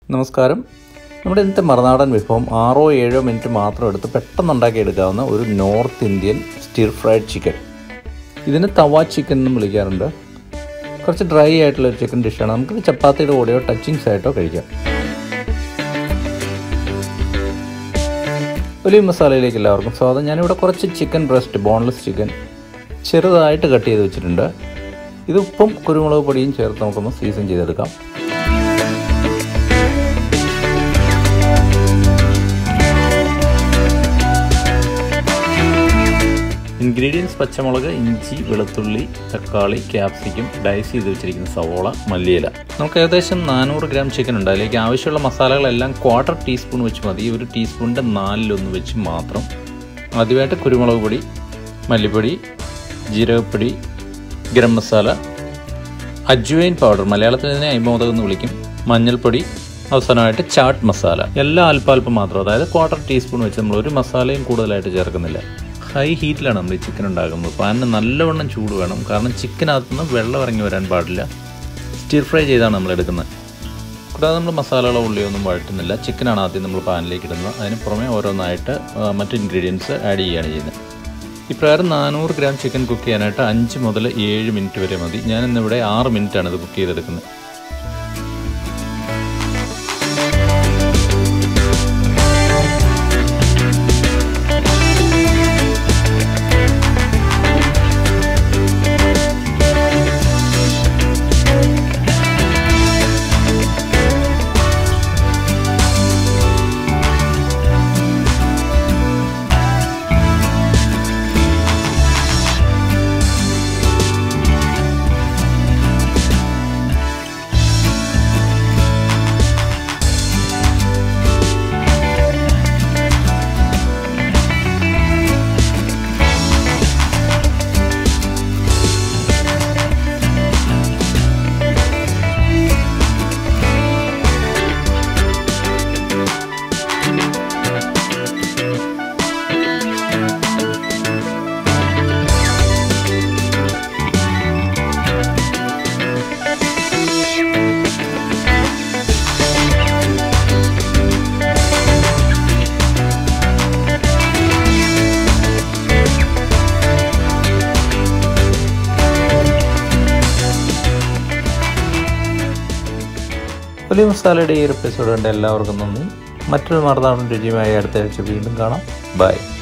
നമസ്കാരം നമ്മുടെ ഇന്നത്തെ മറുനാടൻ വിഭവം ആറോ ഏഴോ മിനിറ്റ് മാത്രം എടുത്ത് പെട്ടെന്ന് ഉണ്ടാക്കിയെടുക്കാവുന്ന ഒരു North Indian stir fried chicken ഇതിന് തവ ചിക്കൻ എന്നും വിളിക്കാറുണ്ട് കുറച്ച് ഡ്രൈ ആയിട്ടുള്ള ഒരു ചിക്കൻ ഡിഷാണ് നമുക്കിത് ചപ്പാത്തിയുടെ കൂടെയോ ടച്ചിങ്സ് ആയിട്ടോ കഴിക്കാം വലിയ മസാലയിലേക്ക് എല്ലാവർക്കും സ്വാഗതം ഞാനിവിടെ കുറച്ച് ചിക്കൻ ബ്രസ്റ്റ് ബോൺലെസ് ചിക്കൻ ചെറുതായിട്ട് കട്ട് ചെയ്ത് വെച്ചിട്ടുണ്ട് ഇത് ഉപ്പും കുരുമുളക് പൊടിയും ചേർത്ത് നമുക്കൊന്ന് സീസൺ ചെയ്തെടുക്കാം ഇൻഗ്രീഡിയൻസ് പച്ചമുളക് ഇഞ്ചി വെളുത്തുള്ളി തക്കാളി ക്യാപ്സിക്കം ഡൈസ് ചെയ്ത് വെച്ചിരിക്കുന്ന സവോള മല്ലിയില നമുക്ക് ഏകദേശം നാനൂറ് ഗ്രാം ചിക്കൻ ഉണ്ട് അതിലേക്ക് ആവശ്യമുള്ള മസാലകളെല്ലാം ക്വാർട്ടർ ടീസ്പൂൺ വെച്ച് മതി ഒരു ടീസ്പൂണിൻ്റെ നാലിലൊന്ന് വെച്ച് മാത്രം ആദ്യമായിട്ട് കുരുമുളക് പൊടി മല്ലിപ്പൊടി ജീരകപ്പൊടി ഗരം മസാല അജ്വൈൻ പൗഡർ മലയാളത്തിൽ ഇതിനെ അയ്മോദകം എന്ന് വിളിക്കും മഞ്ഞൾപ്പൊടി അവസാനമായിട്ട് ചാട്ട് മസാല എല്ലാം അല്പാൽപ്പം മാത്രം അതായത് ക്വാർട്ടർ ടീസ്പൂൺ വെച്ച് നമ്മൾ ഒരു മസാലയും കൂടുതലായിട്ട് ചേർക്കുന്നില്ല ഹൈ ഹീറ്റിലാണ് നമ്മൾ ഈ ചിക്കൻ ഉണ്ടാക്കുന്നത് പാനിന് നല്ലവണ്ണം ചൂട് വേണം കാരണം ചിക്കനകത്ത് നിന്ന് വെള്ളം ഇറങ്ങി വരാൻ പാടില്ല സ്റ്റിർ ഫ്രൈ ചെയ്താണ് നമ്മൾ എടുക്കുന്നത് കൂടാതെ നമ്മൾ മസാലകളോ ഉള്ളിയൊന്നും വഴറ്റുന്നില്ല ചിക്കനാണ് ആദ്യം നമ്മൾ പാനിലേക്ക് ഇടുന്നത് അതിന് പുറമെ ഓരോന്നായിട്ട് ആ, മറ്റ് ഇൻഗ്രീഡിയൻസ് ആഡ് ചെയ്യുകയാണ് ചെയ്യുന്നത് ഇപ്രകാരം നാനൂറ് ഗ്രാം ചിക്കൻ കുക്ക് ചെയ്യാനായിട്ട് അഞ്ച് മുതൽ ഏഴ് മിനിറ്റ് വരെ മതി ഞാൻ ഇന്നിവിടെ ആറ് മിനിറ്റാണ് ഇത് കുക്ക് ചെയ്തെടുക്കുന്നത് വലിയ മസാലയുടെ ഈ ഒരു എപ്പിസോഡ് കണ്ട എല്ലാവർക്കും നന്ദി മറ്റൊരു മറുനാടൻ രുചിയുമായി അടുത്ത ആഴ്ച വീണ്ടും കാണാം ബൈ